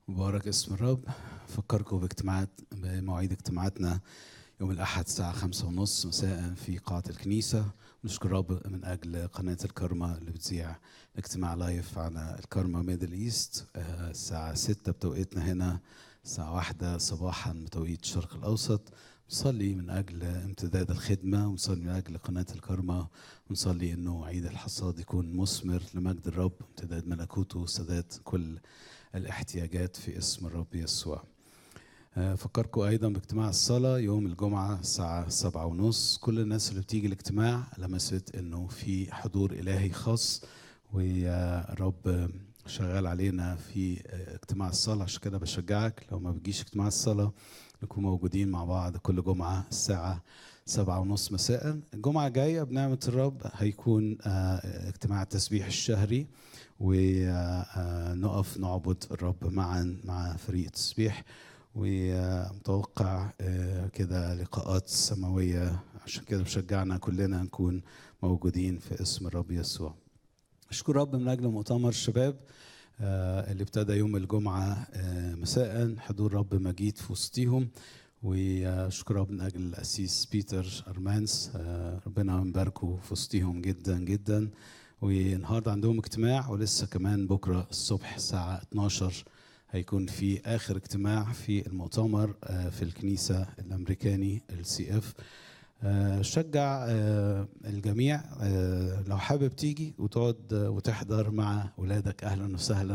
مبارك اسم الرب فكركم باجتماعات بمواعيد اجتماعاتنا يوم الأحد الساعة خمسة ونص مساء في قاعة الكنيسة نشكر رب من أجل قناة الكرمة اللي بتذيع اجتماع لايف على الكرمة ميدل إيست آه، الساعة ستة بتوقيتنا هنا الساعة واحدة صباحا بتوقيت الشرق الأوسط نصلي من أجل امتداد الخدمة ونصلي من أجل قناة الكرمة ونصلي إنه عيد الحصاد يكون مثمر لمجد الرب امتداد ملكوته وسداد كل الاحتياجات في اسم الرب يسوع آه، فكركم أيضا باجتماع الصلاة يوم الجمعة الساعة سبعة ونص كل الناس اللي بتيجي الاجتماع لمست إنه في حضور إلهي خاص والرب شغال علينا في اجتماع الصلاة عشان كده بشجعك لو ما بتجيش اجتماع الصلاة نكون موجودين مع بعض كل جمعة الساعة سبعة ونص مساء الجمعة الجاية بنعمة الرب هيكون آه، اجتماع التسبيح الشهري ونقف نعبد الرب معا مع فريق التسبيح ومتوقع آه، كده لقاءات سماوية عشان كده بشجعنا كلنا نكون موجودين في اسم الرب يسوع أشكر رب من أجل مؤتمر الشباب آه، اللي ابتدى يوم الجمعة آه، مساء حضور رب مجيد في وسطيهم وأشكر رب من أجل الأسيس بيتر أرمانس آه، ربنا يباركه في وسطيهم جدا جدا والنهارده عندهم اجتماع ولسه كمان بكرة الصبح الساعة 12 هيكون في آخر اجتماع في المؤتمر آه، في الكنيسة الأمريكاني السي اف آه، شجع آه، الجميع آه، لو حابب تيجي وتقعد آه، وتحضر مع ولادك اهلا وسهلا